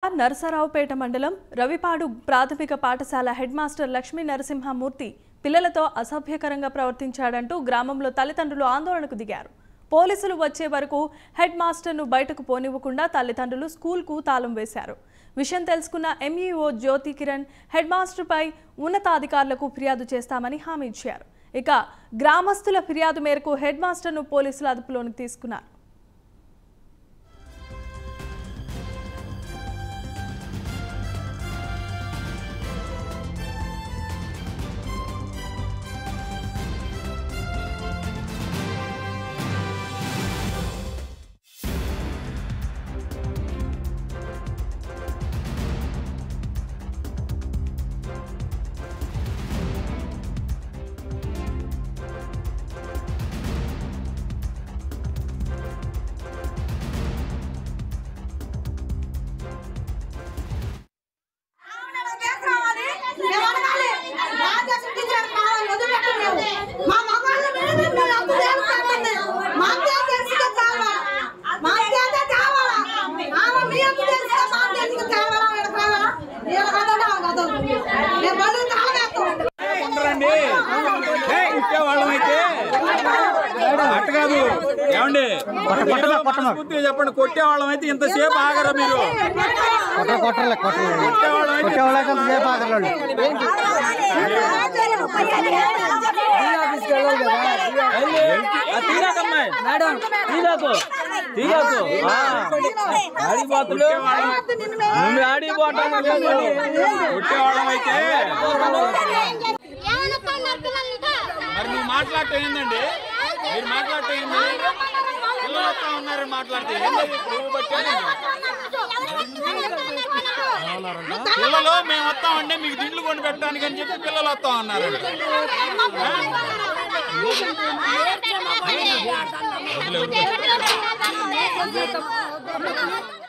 నరసరావుపేట మండలం రవిపాడు ప్రాథమిక పాఠశాల హెడ్ మాస్టర్ లక్ష్మీ నరసింహమూర్తి పిల్లలతో అసభ్యకరంగా ప్రవర్తించాడంటూ గ్రామంలో తల్లిదండ్రులు ఆందోళనకు దిగారు పోలీసులు వచ్చే వరకు హెడ్ మాస్టర్ను బయటకు పోనివ్వకుండా తల్లిదండ్రులు స్కూల్కు తాళం వేశారు విషయం తెలుసుకున్న ఎంఈఓ జ్యోతి కిరణ్ హెడ్ మాస్టర్పై ఉన్నతాధికారులకు ఫిర్యాదు చేస్తామని హామీ ఇచ్చారు ఇక గ్రామస్తుల ఫిర్యాదు మేరకు హెడ్ మాస్టర్ను పోలీసులు అదుపులోకి తీసుకున్నారు మా మగవాళ్ళ మీద మిమ్మల్ని అప్పు చేస్తామండి. మాకే తెలుసుగా కావాలా? మాకేదే కావాలా? ఆమె మీ అప్పు తెలుసుగా మాకు తెలుసుగా కావాలా? ఈడ కావాలా? ఈడ కదడా, కదదు. మేము బడుగు తాగేస్తాం. ఉండరండి ఇచ్చేవాళ్ళం అయితే అట్ట కాదు ఏమండి పూర్తిగా చెప్పండి కొట్టేవాళ్ళం అయితే ఇంతసేపు ఆగరా మీరు కొట్ట కొట్టలే కొట్టలే కొట్టేవాళ్ళం అయితే కొట్టేవాళ్ళకి సేపు ఆగలండి తీరాకమ్మాయి మేడం తీరాకు తీరాకు ఆడిపోతుడు నువ్వు ఆడిపోవటం కొట్టేవాళ్ళం అయితే మరి నువ్వు మాట్లాడటం ఏందండి మీరు మాట్లాడటం ఏంది పిల్లలు వస్తా ఉన్నారు మాట్లాడితే ఏంది నువ్వు పట్టేది? పిల్లలు మేము వస్తామంటే మీకు దిండ్లు కొని పెట్టడానికి అని చెప్పి పిల్లలు వస్తా ఉన్నారు వదిలే, వదిలే.